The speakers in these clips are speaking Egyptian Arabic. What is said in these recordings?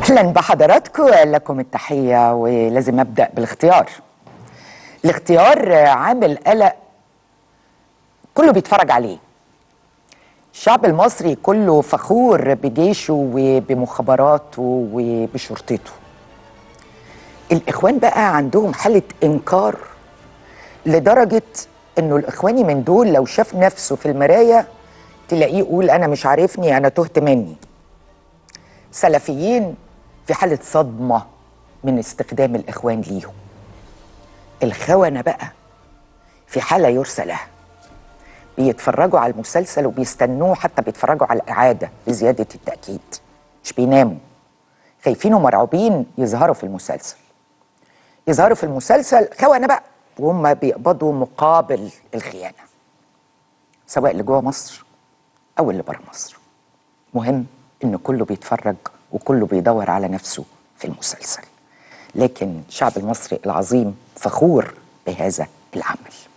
اهلا بحضراتكم لكم التحيه ولازم ابدا بالاختيار الاختيار عامل قلق كله بيتفرج عليه الشعب المصري كله فخور بجيشه وبمخابراته وبشرطته الاخوان بقى عندهم حاله انكار لدرجه انه الاخواني من دول لو شاف نفسه في المرايه تلاقيه يقول انا مش عارفني انا تهت مني سلفيين في حالة صدمة من استخدام الإخوان ليهم الخونة بقى في حالة يرسى لها بيتفرجوا على المسلسل وبيستنوه حتى بيتفرجوا على الإعادة بزيادة التأكيد مش بيناموا خايفين ومرعوبين يظهروا في المسلسل يظهروا في المسلسل خونة بقى وهم بيقبضوا مقابل الخيانة سواء اللي جوه مصر أو اللي بره مصر مهم إن كله بيتفرج وكله بيدور على نفسه في المسلسل لكن الشعب المصري العظيم فخور بهذا العمل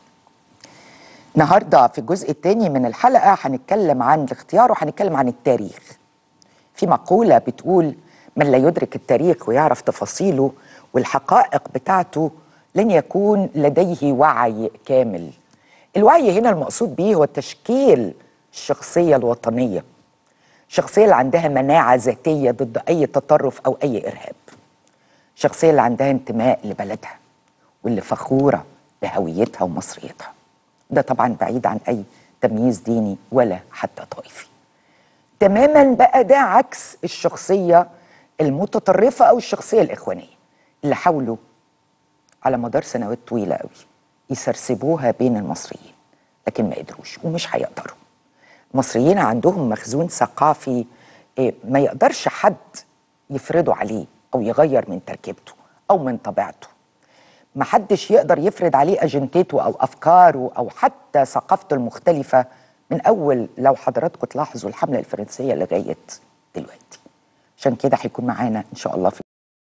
النهارده في الجزء الثاني من الحلقه هنتكلم عن الاختيار وهنتكلم عن التاريخ في مقوله بتقول من لا يدرك التاريخ ويعرف تفاصيله والحقائق بتاعته لن يكون لديه وعي كامل الوعي هنا المقصود به هو تشكيل الشخصيه الوطنيه الشخصية اللي عندها مناعة ذاتية ضد أي تطرف أو أي إرهاب الشخصية اللي عندها انتماء لبلدها واللي فخورة بهويتها ومصريتها ده طبعا بعيد عن أي تمييز ديني ولا حتى طائفي تماما بقى ده عكس الشخصية المتطرفة أو الشخصية الإخوانية اللي حاولوا على مدار سنوات طويلة قوي يسرسبوها بين المصريين لكن ما قدروش ومش هيقدروا المصريين عندهم مخزون ثقافي ما يقدرش حد يفرضه عليه او يغير من تركيبته او من طبيعته ما حدش يقدر يفرض عليه اجندته او افكاره او حتى ثقافته المختلفه من اول لو حضراتكم تلاحظوا الحمله الفرنسيه لغايه دلوقتي عشان كده هيكون معانا ان شاء الله في